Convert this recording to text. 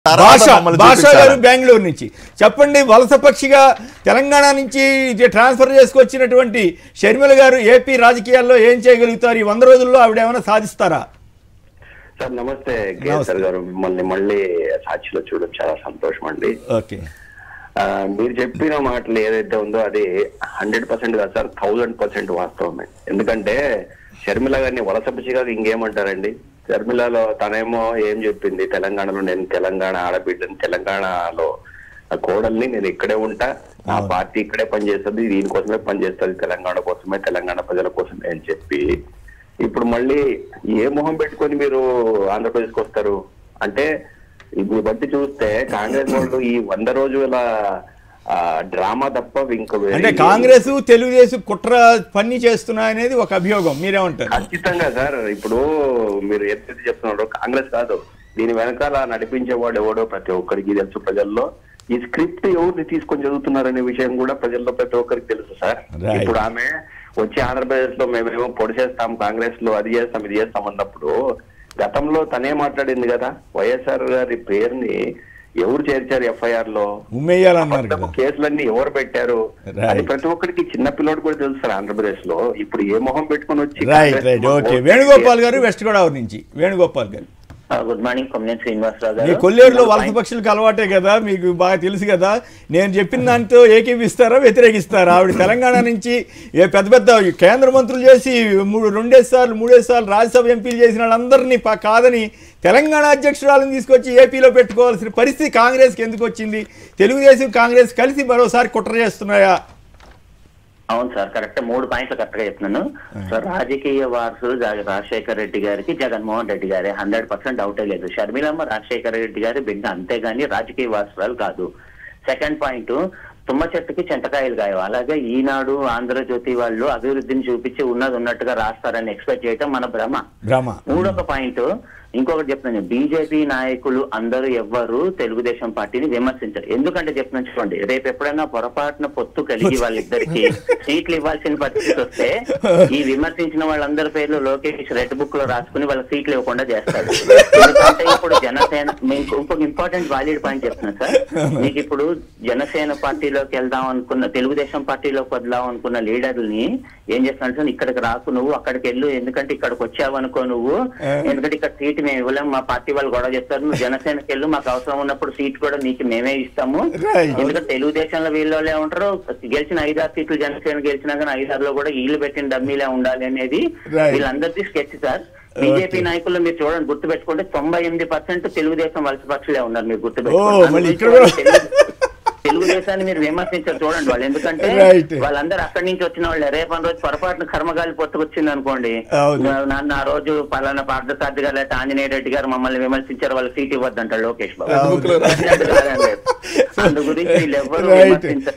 తర్వాత భాష మమ్మల్ని భాష గారు చూపించారా? బెంగళూరు నుంచి చెప్పండి వలస పక్షిగా తెలంగాణ నుంచి ఇది ట్రాన్స్ఫర్ చేసుకొచ్చినటువంటి షర్మిల గారు ఏపీ రాజకీయాల్లో ఏం చేయగలుగుతారు ఈ వంద రోజుల్లో ఆవిడ ఏమైనా సాధిస్తారా సార్ నమస్తే కేసర్ గారు మిమ్మల్ని మళ్ళీ సాక్షిలో చూడడం చాలా సంతోషం అండి ఓకే ఆ, మీరు చెప్పిన మాటలు ఏదైతే ఉందో అది హండ్రెడ్ పర్సెంట్ కాదు సార్ థౌజండ్ పర్సెంట్ వాస్తవమే ఎందుకంటే షర్మిల గారిని వలసపచ్చిగా ఇంకేమంటారండి షర్మిలలో తనేమో ఏం చెప్పింది తెలంగాణలో నేను తెలంగాణ ఆడబిడ్డని తెలంగాణలో ఆ కోడల్ని నేను ఇక్కడే ఉంటా నా పార్టీ ఇక్కడే పనిచేస్తుంది దీనికోసమే పనిచేస్తుంది తెలంగాణ కోసమే తెలంగాణ ప్రజల కోసమే అని చెప్పి ఇప్పుడు మళ్ళీ ఏ మొహం పెట్టుకొని మీరు ఆంధ్రప్రదేశ్కి వస్తారు అంటే ఇప్పుడు బట్టి చూస్తే కాంగ్రెస్ వాళ్ళు ఈ వంద రోజుల ఆ, డ్రామా తప్ప ఇంకో వేరే అంటే ఏం- కాంగ్రెస్ తెలుగుదేశం కుట్ర పని చేస్తున్నాయనేది ఒక అభియోగం మీరేమంటారు ఖచ్చితంగా సార్ ఇప్పుడు మీరు ఎత్తైతే చెప్తున్నారో కాంగ్రెస్ కాదు దీని వెనకాల నడిపించేవాడు ఎవడో ప్రతి ఒక్కరికి తెలుసు ప్రజల్లో ఈ స్క్రిప్ట్ ఎవరిని తీసుకొని చదువుతున్నారనే విషయం కూడా ప్రజల్లో ప్రతి ఒక్కరికి తెలుసు సార్ Right. ఇప్పుడు ఆమె వచ్చి ఆంధ్రప్రదేశ్ లో మేమేమో పొడి చేస్తాం కాంగ్రెస్ లో అది చేస్తాం ఇది చేస్తాం అన్నప్పుడు గతంలో తనే మాట్లాడింది కదా వైఎస్ఆర్ గారి పేరుని ఎవరు చేర్చారు ఎఫ్ఐఆర్ లో ఉమ్మేయాలన్నారు కదా అబద్ధపు కేసులన్నీ ఎవరు పెట్టారు Right. అది ప్రతి ఒక్కరికి చిన్న పిల్లోడు కూడా తెలుసు సార్ ఆంధ్రప్రదేశ్ లో ఇప్పుడు ఏ మొహం పెట్టుకొని వచ్చి right Congress right okay vote Venugopal garu West Godavari నుంచి వేణుగోపాల్ గారు గుడ్ మార్నింగ్ కొమ్మినేని శ్రీనివాసరావు మీ గారు కొల్లేరులో వలస పక్షులకు అలవాటే కదా మీకు బాగా తెలుసు కదా నేను చెప్పిన దాంతో ఏకీపిస్తారా వ్యతిరేకిస్తారా ఆవిడ తెలంగాణ నుంచి ఏ పెద్ద పెద్ద కేంద్ర మంత్రులు చేసి మూడు రెండేసి సార్లు మూడేసి సార్లు రాజ్యసభ ఎంపీలు చేసిన వాళ్ళందరినీ పా- కాదని తెలంగాణ అధ్యక్షురాలను తీసుకొచ్చి ఏపీలో పెట్టుకోవాల్సిన పరిస్థితి కాంగ్రెస్కి ఎందుకు వచ్చింది తెలుగుదేశం కాంగ్రెస్ కలిసి మరోసారి కుట్ర చేస్తున్నాయా అవును సార్ కరెక్ట్ మూడు పాయింట్లు కరెక్ట్ గా చెప్తున్నాను సార్ రాజకీయ వారసులు జగ- రాజశేఖర్ రెడ్డి గారికి జగన్మోహన్ రెడ్డి గారి హండ్రెడ్ పర్సెంట్ డౌటే లేదు షర్మిలమ్మ రాజశేఖర్ రెడ్డి గారి బిడ్డ అంతేగాని రాజకీయ వారసురాలు కాదు సెకండ్ పాయింట్ తుమ్మ చెట్టుకి చింతకాయలు కాయవు అలాగే ఈనాడు ఆంధ్రజ్యోతి వాళ్ళు అభివృద్ధిని చూపించి ఉన్నది ఉన్నట్టుగా రాస్తారని ఎక్స్పెక్ట్ చేయటం మన భ్రమ భ్రమ మూడొక పాయింట్ ఇంకొకటి చెప్తున్నాను బీజేపీ నాయకులు అందరూ ఎవ్వరు తెలుగుదేశం పార్టీని విమర్శించరు ఎందుకంటే చెప్తున్నాను చూడండి రేపు ఎప్పుడైనా పొరపాటున పొత్తు కలిగి వాళ్ళిద్దరికి సీట్లు ఇవ్వాల్సిన పరిస్థితి వస్తే ఈ విమర్శించిన వాళ్ళందరి పేర్లు లోకేష్ రెడ్ బుక్ లో రాసుకుని వాళ్ళ సీట్లు ఇవ్వకుండా చేస్తాడు ఎందుకంటే ఇప్పుడు జనసేన మీకు ఇంకొక ఇంపార్టెంట్ వాలిడ్ పాయింట్ చెప్తున్నా సార్ మీకు ఇప్పుడు జనసేన పార్టీలోకి వెళ్దాం అనుకున్న తెలుగుదేశం పార్టీలోకి వద్దాం అనుకున్న లీడర్ని ఏం చేస్తున్నాడు సార్ ఇక్కడికి రాకు నువ్వు అక్కడికి వెళ్ళు ఎందుకంటే ఇక్కడికి వచ్చావు అనుకో నువ్వు ఎందుకంటే ఇక్కడ సీట్ మేము ఇవ్వలేము మా పార్టీ వాళ్ళు గొడవ చేస్తారు నువ్వు జనసేనకి వెళ్ళు మాకు అవసరం ఉన్నప్పుడు సీట్ కూడా నీకు మేమే ఇస్తాము Right. ఎందుకంటే తెలుగుదేశంలో వీళ్ళే ఉంటారు గెలిచిన ఐదారు సీట్లు జనసేన గెలిచినా కానీ ఐదారులో కూడా వీళ్ళు పెట్టిన డమ్మీలే ఉండాలి అనేది Right. వీళ్ళందరిది స్కెచ్ సార్ బీజేపీ నాయకులు మీరు చూడండి గుర్తు పెట్టుకుంటే తొంభై ఎనిమిది పర్సెంట్ తెలుగుదేశం వలస పక్షులే ఉన్నారు మీరు గుర్తు ఓ, మళ్ళీ ఇక్కడ కూడా- తెలుగుదేశాన్ని మీరు విమర్శించారు చూడండి వాళ్ళు ఎందుకంటే Right. వాళ్ళందరూ అక్కడి నుంచి వచ్చిన వాళ్ళే రేపటి రోజు పొరపాటున కర్మగాలి పొత్తుకొచ్చింది అనుకోండి అవును. నన్ను ఆ రోజు పలానా పార్థసారథి గారు లేకపోతే ఆంజనేయ రెడ్డి గారు మమ్మల్ని విమర్శించారు వాళ్ళ సీట్ ఇవ్వద్దంటారు లోకేష్ బాబు అవును. వచ్చినట్టు కాదండి. అందు గురించి వీళ్ళు ఎవ్వరు రైట్ విమర్శించరు